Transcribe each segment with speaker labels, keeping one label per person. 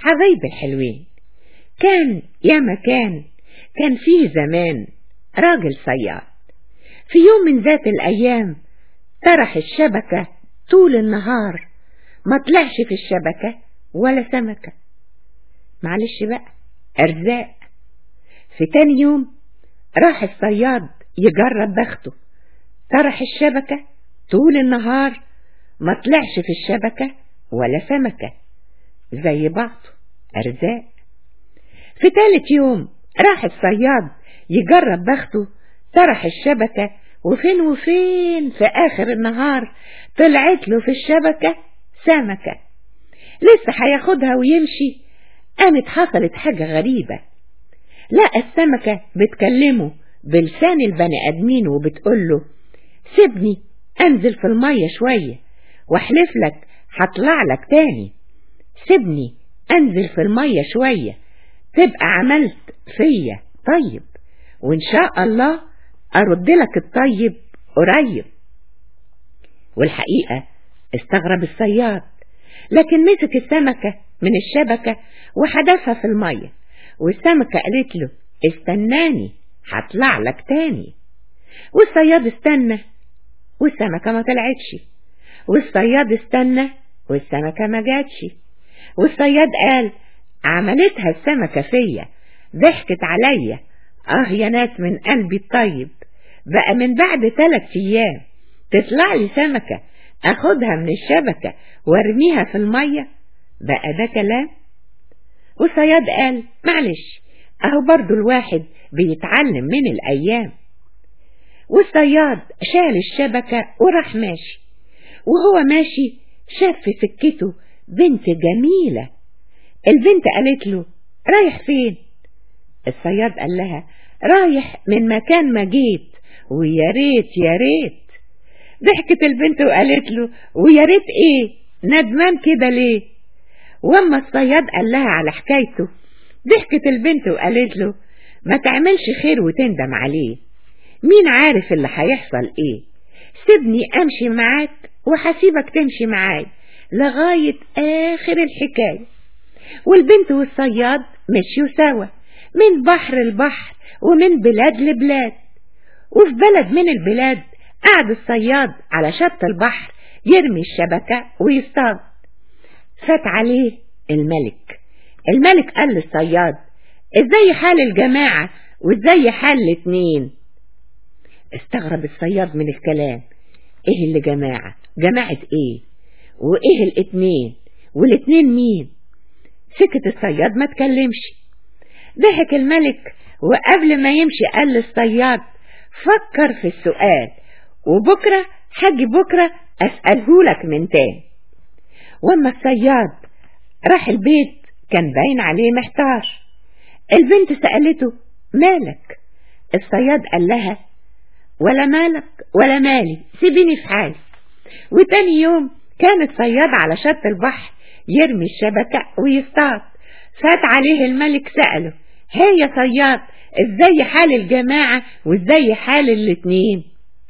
Speaker 1: حبايب الحلوين كان يا مكان كان فيه زمان راجل صياد في يوم من ذات الأيام طرح الشبكة طول النهار ما طلعش في الشبكة ولا سمكة معلش بقى أرزاق في تاني يوم راح الصياد يجرب بخته طرح الشبكة طول النهار ما طلعش في الشبكة ولا سمكة زي بعضه أرزاق في تالت يوم راح الصياد يجرب بخته طرح الشبكة وفين وفين في آخر النهار طلعت له في الشبكة سمكة لسه هياخدها ويمشي قامت حصلت حاجة غريبة لقى السمكة بتكلمه بلسان البني آدمين وبتقول له سيبني أنزل في المية شوية واحلف لك هطلع لك تاني سيبني أنزل في المية شوية تبقى عملت فيا طيب وإن شاء الله أرد لك الطيب قريب والحقيقة استغرب الصياد لكن مسك السمكة من الشبكة وحدفها في المية والسمكة قالت له استناني هطلع لك تاني والصياد استنى والسمكة ما طلعتش والصياد استنى والسمكة ما جاتش والصياد قال عملتها السمكة فيا ضحكت عليا اه يا ناس من قلبي الطيب بقى من بعد ثلاث ايام تطلع لي سمكة اخدها من الشبكة وارميها في المية بقى ده كلام والصياد قال معلش اهو برضو الواحد بيتعلم من الايام والصياد شال الشبكة وراح ماشي وهو ماشي شاف في سكته بنت جميلة البنت قالت له رايح فين الصياد قال لها رايح من مكان ما جيت ويا ريت يا ريت ضحكت البنت وقالت له ويا ريت ايه ندمان كده ليه واما الصياد قال لها على حكايته ضحكت البنت وقالت له ما تعملش خير وتندم عليه مين عارف اللي هيحصل ايه سيبني امشي معاك وهسيبك تمشي معاي لغاية اخر الحكاية والبنت والصياد مشيوا سوا من بحر لبحر ومن بلاد لبلاد وفي بلد من البلاد قعد الصياد على شط البحر يرمي الشبكة ويصطاد فات عليه الملك الملك قال للصياد ازاي حال الجماعة وازاي حال الاتنين استغرب الصياد من الكلام ايه اللي جماعة جماعة ايه وايه الاتنين والاتنين مين سكت الصياد ما تكلمش ضحك الملك وقبل ما يمشي قال للصياد فكر في السؤال وبكرة حاجي بكرة أسألهولك من تاني واما الصياد راح البيت كان باين عليه محتار البنت سألته مالك الصياد قال لها ولا مالك ولا مالي سيبيني في حالي وتاني يوم كان الصياد على شط البحر يرمي الشبكة ويصطاد فات عليه الملك سأله هي يا صياد ازاي حال الجماعة وازاي حال الاتنين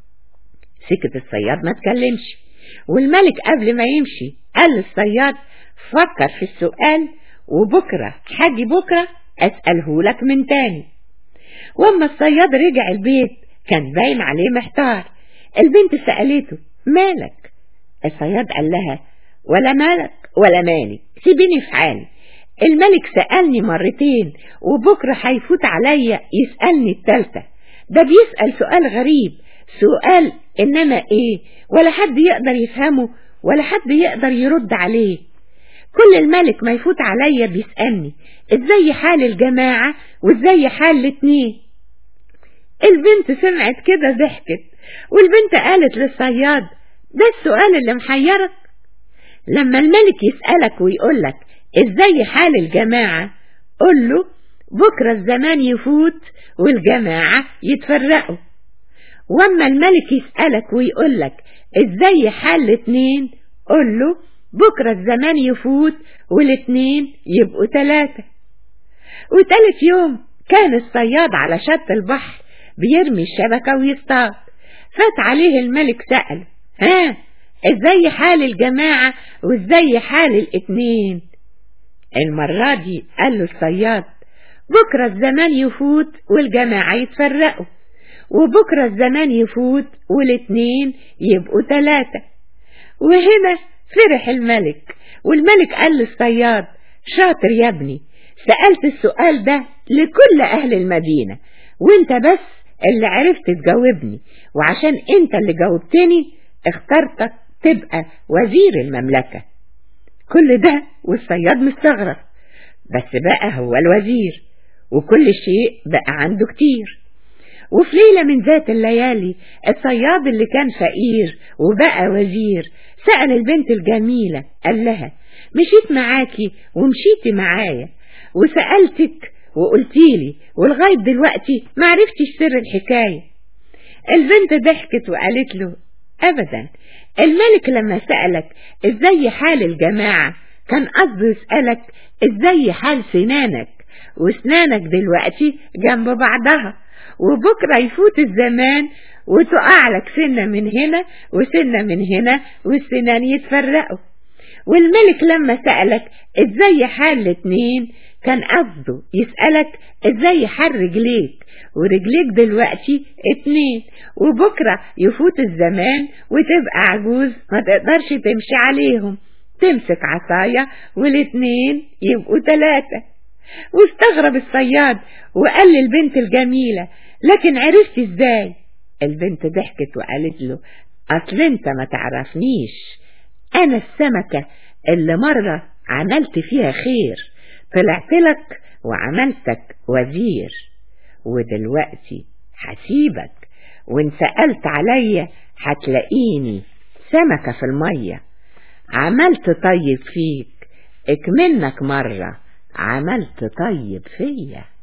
Speaker 1: سكت الصياد ما تكلمش والملك قبل ما يمشي قال للصياد فكر في السؤال وبكرة حاجي بكرة أسألهولك من تاني واما الصياد رجع البيت كان باين عليه محتار البنت سألته مالك الصياد قال لها ولا مالك ولا مالي سيبيني في حالي الملك سألني مرتين وبكرة هيفوت عليا يسألني التالتة ده بيسأل سؤال غريب سؤال إنما إيه ولا حد يقدر يفهمه ولا حد يقدر يرد عليه كل الملك ما يفوت عليا بيسألني ازاي حال الجماعة وازاي حال الاتنين البنت سمعت كده ضحكت والبنت قالت للصياد ده السؤال اللي محيرك لما الملك يسألك ويقولك ازاي حال الجماعة قل له بكرة الزمان يفوت والجماعة يتفرقوا واما الملك يسألك ويقولك ازاي حال الاتنين قل له بكرة الزمان يفوت والاتنين يبقوا تلاتة وتالت يوم كان الصياد على شط البحر بيرمي الشبكة ويصطاد فات عليه الملك سأل ها ازاي حال الجماعة وازاي حال الاتنين المرة دي قال له الصياد بكرة الزمان يفوت والجماعة يتفرقوا وبكرة الزمان يفوت والاتنين يبقوا تلاتة وهنا فرح الملك والملك قال للصياد شاطر يا ابني سألت السؤال ده لكل أهل المدينة وانت بس اللي عرفت تجاوبني وعشان انت اللي جاوبتني اخترتك تبقى وزير المملكة كل ده والصياد مستغرب بس بقى هو الوزير وكل شيء بقى عنده كتير وفي ليلة من ذات الليالي الصياد اللي كان فقير وبقى وزير سأل البنت الجميلة قال لها مشيت معاكي ومشيتي معايا وسألتك وقلتيلي ولغاية دلوقتي معرفتش سر الحكاية البنت ضحكت وقالت له أبدا الملك لما سألك ازاي حال الجماعة كان قصده يسألك ازاي حال سنانك وسنانك دلوقتي جنب بعضها وبكرة يفوت الزمان وتقع لك سنة من هنا وسنة من هنا والسنان يتفرقوا والملك لما سألك ازاي حال الاتنين كان قصده يسألك ازاي حال رجليك ورجليك دلوقتي اتنين وبكرة يفوت الزمان وتبقى عجوز ما تقدرش تمشي عليهم تمسك عصاية والاتنين يبقوا تلاتة واستغرب الصياد وقال للبنت الجميلة لكن عرفت ازاي البنت ضحكت وقالت له اصل انت ما تعرفنيش انا السمكة اللي مرة عملت فيها خير طلعت لك وعملتك وزير ودلوقتي هسيبك وان سألت عليا هتلاقيني سمكة في المية عملت طيب فيك اكمنك مرة عملت طيب فيا